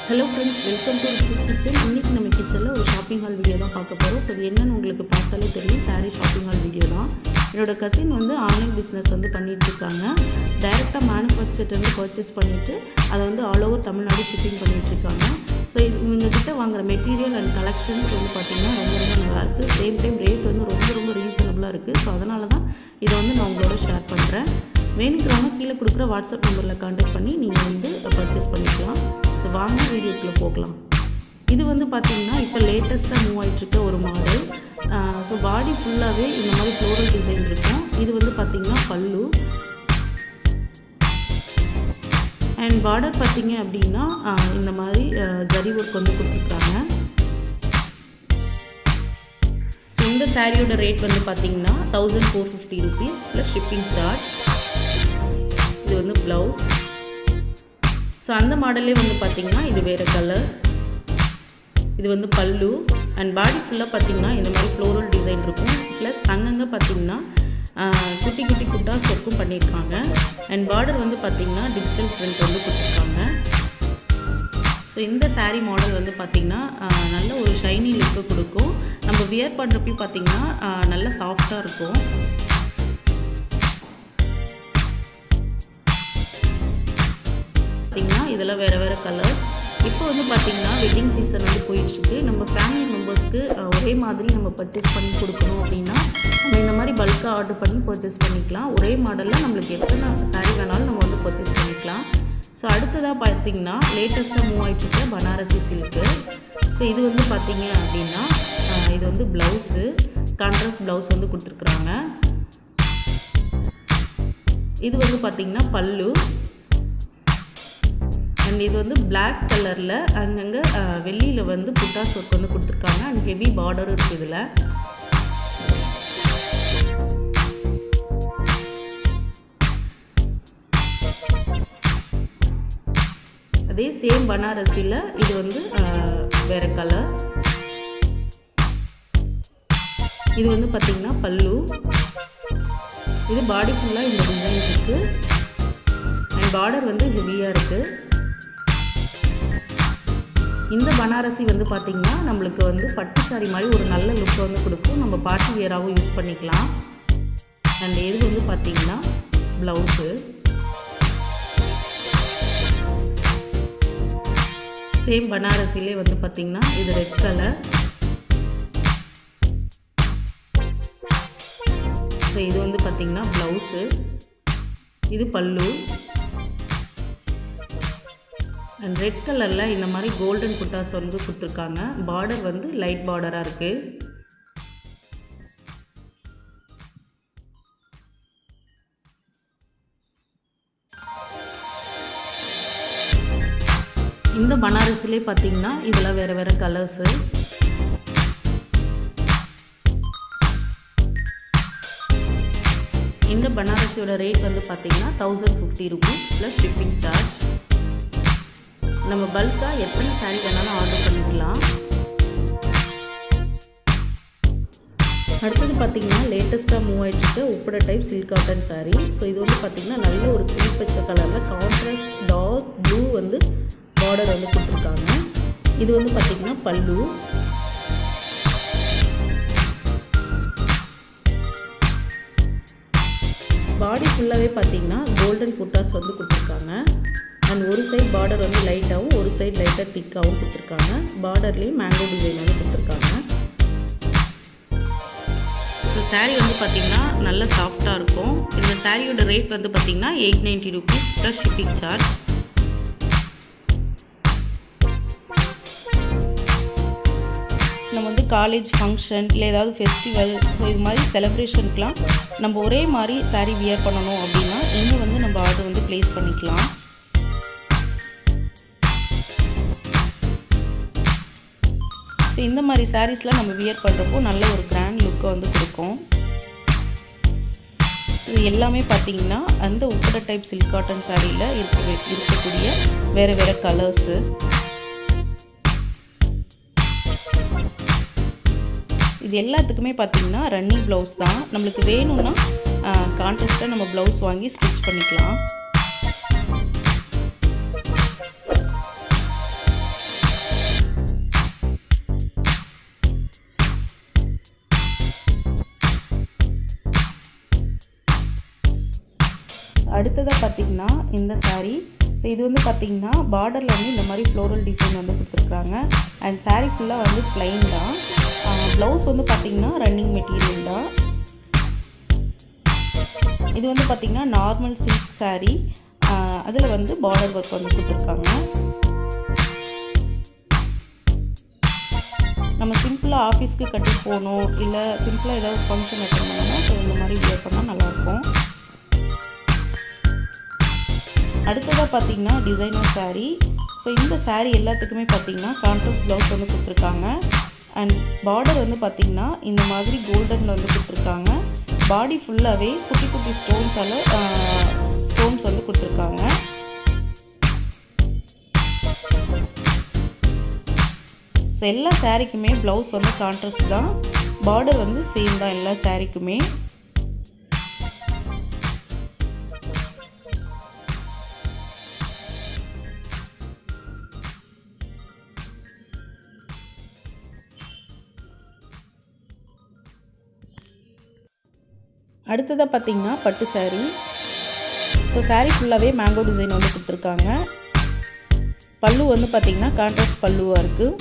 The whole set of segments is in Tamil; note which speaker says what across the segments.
Speaker 1: hello friends welcome to Richa's kitchen இன்றைக்கி நம்ம கிச்சனில் ஒரு ஷாப்பிங் ஹால் வீடியோ தான் பார்க்க போகிறோம் ஸோ அது என்னன்னு உங்களுக்கு பார்த்தாலே தெரியும் சாரீ ஷாப்பிங் ஹால் வீடியோ தான் என்னோட கசின் வந்து ஆன்லைன் பிஸ்னஸ் வந்து பண்ணிட்டு இருக்காங்க டைரெக்டாக மேனுஃபேக்சர்லேருந்து பர்ச்சேஸ் பண்ணிவிட்டு அதை வந்து ஆல் ஓவர் தமிழ்நாடு ஷிப்பிங் பண்ணிகிட்ருக்காங்க ஸோ இது இவங்ககிட்ட வாங்குற மெட்டீரியல் அண்ட் கலெக்ஷன்ஸ் வந்து பார்த்திங்கன்னா ரொம்ப ரொம்ப நல்லாயிருக்கு சேம் டைம் ரேட் வந்து ரொம்ப ரொம்ப ரீசனபுளாக இருக்குது ஸோ அதனால தான் இதை வந்து நான் உங்களோட ஷேர் பண்ணுறேன் வேணுங்கிறவங்க கீழே கொடுக்குற வாட்ஸ்அப் நம்பரில் காண்டாக்ட் பண்ணி நீங்கள் வந்து பர்ச்சேஸ் பண்ணிக்கலாம் ஸோ வாங்க வீடியோக்குள்ளே போகலாம் இது வந்து பார்த்திங்கன்னா இப்போ லேட்டஸ்ட்டாக மூவ் ஆகிட்டுருக்க ஒரு மாடல் ஸோ பாடி ஃபுல்லாகவே இந்த மாதிரி ஃப்ளோரல் டிசைன் இருக்கும் இது வந்து பார்த்திங்கன்னா பல்லு அண்ட் பார்டர் பார்த்தீங்க அப்படின்னா ஆஹ் இந்த மாதிரி ஜரி ஒர்க் வந்து கொடுத்துருக்காங்க ஸோ இந்த சாரியோட ரேட் வந்து பார்த்தீங்கன்னா thousand four fifty rupees plus shipping charge இது வந்து ப்ளவுஸ் ஸோ அந்த மாடல்லே வந்து பார்த்தீங்கன்னா இது வேறு கலர் இது வந்து பல்லு அண்ட் பாடி ஃபுல்லாக பார்த்தீங்கன்னா இந்த மாதிரி ஃப்ளோரல் டிசைன் இருக்கும் ப்ளஸ் அங்கங்கே பார்த்தீங்கன்னா ஆஹ், குட்டி குட்டி குட்டாஸ் ஒர்க்கும் பண்ணியிருக்காங்க அண்ட் பார்டர் வந்து பார்த்தீங்கன்னா டிஜிட்டல் பிரிண்ட் வந்து கொடுத்துருக்காங்க ஸோ இந்த saree மாடல் வந்து பார்த்திங்கன்னா ஆஹ், நல்ல ஒரு ஷைனி லுக்கு கொடுக்கும் நம்ம வியர் பண்ணுறப்பையும் பார்த்திங்கன்னா ஆஹ், நல்ல சாஃப்டாக இருக்கும் பார்த்திங்கன்னா இதெல்லாம் வேறு வேறு கலர் இப்போ வந்து பார்த்திங்கன்னா வெட்டிங் சீசன் வந்து போயிட்டுருக்கு நம்ம ஃபேமிலி மெம்பர்ஸ்க்கு ஒரே மாதிரி நம்ம பர்ச்சேஸ் பண்ணி கொடுக்கணும் அப்படின்னா நம்ம இந்த மாதிரி பல்காக ஆர்டர் பண்ணி பர்ச்சேஸ் பண்ணிக்கலாம் ஒரே மாடலில் நம்மளுக்கு எத்தனை saree வேணாலும் நம்ம வந்து பர்ச்சேஸ் பண்ணிக்கலாம் ஸோ அடுத்ததாக பார்த்தீங்கன்னா லேட்டஸ்ட்டாக மூவ் ஆகிட்டுருக்க பனாரசி சில்க்கு ஸோ இது வந்து பார்த்தீங்க அப்படின்னா ஆஹ், இது வந்து ப்ளவுஸு கான்ட்ராஸ்ட் ப்ளவுஸ் வந்து கொடுத்துருக்குறாங்க இது வந்து பார்த்தீங்கன்னா பல்லு அண்ட் இது வந்து பிளாக் கலரில் அங்கங்கே வெள்ளியில் வந்து புட்டாஸ் ஒர்க் வந்து கொடுத்துருக்காங்க அண்ட் ஹெவி பார்டர் இருக்குது இதில் அதே சேம் பனாரசியில் இது வந்து ஆஹ், வேற கலர் இது வந்து பார்த்திங்கன்னா பல்லு இது பாடி ஃபுல்லாக இந்த டிசைன் இருக்குது அண்ட் பார்டர் வந்து ஹெவியாக இருக்குது இந்த பனாரசி வந்து பார்த்திங்கன்னா நம்மளுக்கு வந்து பட்டு சாரி மாதிரி ஒரு நல்ல லுக் வந்து கொடுக்கும் நம்ம பார்ட்டி வியராகவும் யூஸ் பண்ணிக்கலாம் அண்ட் இது வந்து பார்த்திங்கன்னா ப்ளவுஸு சேம் பனாரசிலே வந்து பார்த்திங்கன்னா இது ரெட் கலர் ஸோ இது வந்து பார்த்திங்கன்னா ப்ளவுஸு இது பல்லு அண்ட் ரெட் கலரில் இந்த மாதிரி கோல்டன் புட்டாஸ் வந்து கொடுத்துருக்காங்க பார்டர் வந்து லைட் பார்டராக இருக்குது இந்த பனாரசிலே பார்த்தீங்கன்னா இதெல்லாம் வேறு வேறு கலர்ஸு இந்த பனாரசியோட ரேட் வந்து பார்த்தீங்கன்னா thousand fifty rupees plus shipping charge நம்ம பல்காக எத்தனை saree வேணாலும் ஆர்டர் பண்ணிக்கலாம் அடுத்தது பார்த்தீங்கன்னா லேட்டஸ்ட்டாக மூவ் ஆகிட்டு Uppada type silk cotton saree so இது வந்து பார்த்தீங்கன்னா நல்ல ஒரு கிளி பச்சை கலரில் கான்ட்ராஸ்ட் டார்க் ப்ளூ வந்து பார்டர் வந்து கொடுத்துருக்காங்க இது வந்து பார்த்தீங்கன்னா பல்லு பாடி ஃபுல்லாகவே பார்த்தீங்கன்னா கோல்டன் புட்டாஸ் வந்து கொடுத்துருக்காங்க அண்ட் ஒரு சைடு பார்டர் வந்து லைட்டாகவும் ஒரு சைடு லைட்டாக திக்காகவும் கொடுத்துருக்காங்க பார்டர்லேயும் மேங்கோ டிசைன் வந்து கொடுத்துருக்காங்க ஸோ saree வந்து பார்த்திங்கன்னா நல்ல சாஃப்டாக இருக்கும் இந்த சாரியோட ரேட் வந்து பார்த்திங்கன்னா eight ninety rupees plus shipping charge நம்ம வந்து காலேஜ் ஃபங்க்ஷன் இல்லை ஏதாவது ஃபெஸ்டிவல் ஸோ இது மாதிரி செலிப்ரேஷனுக்குலாம் நம்ம ஒரே மாதிரி saree வியர் பண்ணணும் அப்படின்னா இங்கே வந்து நம்ம ஆர்டர் வந்து ப்ளேஸ் பண்ணிக்கலாம் ஸோ இந்த மாதிரி சாரீஸ்லாம் நம்ம வியர் பண்ணுறப்போ நல்ல ஒரு கிராண்ட் லுக்கை வந்து கொடுக்கும் இது எல்லாமே பார்த்தீங்கன்னா அந்த உப்பட டைப் சில்க் காட்டன் சாரியில் இருக்க இருக்கக்கூடிய வேறு வேறு கலர்ஸு இது எல்லாத்துக்குமே பார்த்தீங்கன்னா ரன்னிங் ப்ளவுஸ் தான் நம்மளுக்கு வேணும்னா கான்ட்ராஸ்ட்டாக நம்ம ப்ளவுஸ் வாங்கி ஸ்டிச் பண்ணிக்கலாம் அடுத்ததாக பார்த்திங்கன்னா இந்த saree ஸோ இது வந்து பார்த்திங்கன்னா பார்டரில் வந்து இந்த மாதிரி ஃப்ளோரல் டிசைன் வந்து கொடுத்துருக்குறாங்க அண்ட் saree ஃபுல்லாக வந்து plain தான் ப்ளவுஸ் வந்து பார்த்திங்கன்னா ரன்னிங் மெட்டீரியல் தான் இது வந்து பார்த்திங்கன்னா நார்மல் சில்க் saree அதில் வந்து பார்டர் ஒர்க் வந்து கொடுத்துருக்காங்க நம்ம சிம்பிளாக ஆஃபீஸ்க்கு கட்டி போகணும் இல்லை சிம்பிளாக ஏதாவது ஃபங்க்ஷன் அட்டன் பண்ணோம்னா ஸோ இந்த மாதிரி வியர் பண்ணால் நல்லாயிருக்கும் அடுத்ததாக பார்த்தீங்கன்னா டிசைனர் saree ஸோ இந்த saree எல்லாத்துக்குமே பார்த்தீங்கன்னா கான்ட்ராஸ்ட் ப்ளவுஸ் வந்து கொடுத்துருக்காங்க அண்ட் பார்டர் வந்து பார்த்திங்கன்னா இந்த மாதிரி கோல்டன் வந்து கொடுத்துருக்காங்க பாடி ஃபுல்லாகவே குட்டி குட்டி ஸ்டோன்ஸால் ஸ்டோன்ஸ் வந்து கொடுத்துருக்காங்க ஸோ எல்லா சாரீக்குமே ப்ளவுஸ் வந்து கான்ட்ராஸ்ட் தான் பார்டர் வந்து சேம் தான் எல்லா சாரீக்குமே அடுத்ததாக பார்த்தீங்கன்னா பட்டு saree ஸோ saree ஃபுல்லாகவே மேங்கோ டிசைன் வந்து கொடுத்துருக்காங்க பல்லு வந்து பார்த்திங்கன்னா கான்ட்ராஸ்ட் பல்லுவாக இருக்குது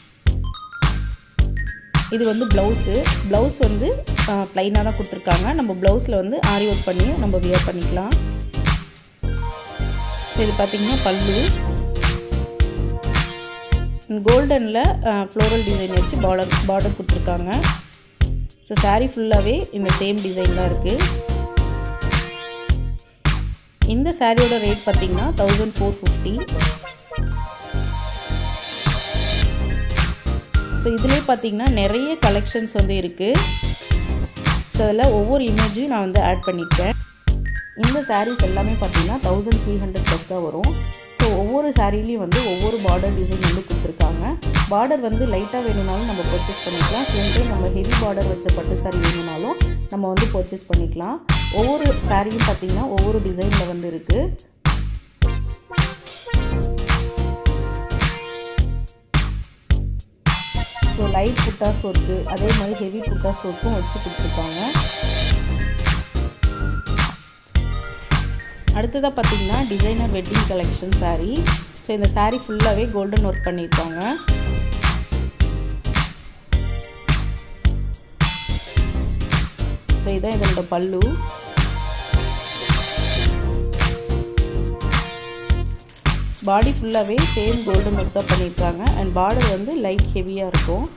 Speaker 1: இது வந்து ப்ளவுஸு ப்ளவுஸ் வந்து ப்ளைனாக தான் கொடுத்துருக்காங்க நம்ம ப்ளவுஸில் வந்து ஆரி ஒர்க் பண்ணி நம்ம வியர் பண்ணிக்கலாம் ஸோ இது பார்த்திங்கன்னா பல்லு கோல்டனில் ஃப்ளோரல் டிசைன் வச்சு பார்டர் பார்டர் கொடுத்துருக்காங்க ஸோ saree ஃபுல்லாகவே இந்த சேம் டிசைன் தான் இருக்குது இந்த சாரியோட ரேட் பார்த்திங்கன்னா தௌசண்ட் ஃபோர் ஃபிஃப்டி ஸோ இதிலே பார்த்தீங்கன்னா நிறைய கலெக்ஷன்ஸ் வந்து இருக்குது ஸோ அதில் ஒவ்வொரு இமேஜையும் நான் வந்து ஆட் பண்ணியிருக்கேன் இந்த சாரீஸ் எல்லாமே பார்த்தீங்கன்னா தௌசண்ட் த்ரீ ஹண்ட்ரட் ப்ளஸ் தான் வரும் ஸோ ஒவ்வொரு சாரீலையும் வந்து ஒவ்வொரு பார்டர் டிசைன் வந்து கொடுத்துருக்காங்க பார்டர் வந்து லைட்டாக வேணும்னாலும் நம்ம பர்ச்சேஸ் பண்ணிக்கலாம் சேம் டைம் நம்ம ஹெவி பார்டர் வச்ச பட்டு சாரீ வேணும்னாலும் நம்ம வந்து பர்ச்சேஸ் பண்ணிக்கலாம் ஒவ்வொரு சாரியும் பார்த்தீங்கன்னா ஒவ்வொரு டிசைனில் வந்து இருக்குது ஸோ லைட் புட்டாஸ் ஒர்க்கு அதே மாதிரி ஹெவி புட்டாஸ் ஒர்க்கும் வச்சு கொடுத்துருக்காங்க அடுத்ததாக பார்த்தீங்கன்னா designer wedding collection saree so இந்த saree ஃபுல்லாகவே கோல்டன் ஒர்க் பண்ணியிருக்காங்க ஸோ இதான் இதனோட பல்லு பாடி ஃபுல்லாகவே சேம் கோல்டன் ஒர்க் தான் பண்ணியிருக்காங்க அண்ட் பார்டர் வந்து லைட் ஹெவியாக இருக்கும்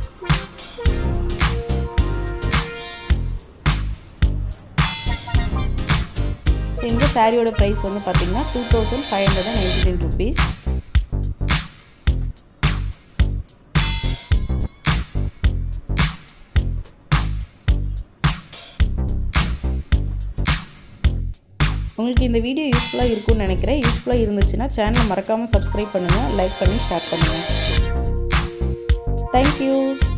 Speaker 1: ஸோ இந்த சாரியோட ப்ரைஸ் வந்து பார்த்தீங்கன்னா two thousand five hundred and ninety nine rupees உங்களுக்கு இந்த வீடியோ யூஸ்ஃபுல்லாக இருக்கும்னு நினைக்கிறேன் யூஸ்ஃபுல்லாக இருந்துச்சுன்னா சேனலை மறக்காமல் சப்ஸ்கிரைப் பண்ணுங்கள் லைக் பண்ணி ஷேர் பண்ணுங்கள் தேங்க்யூ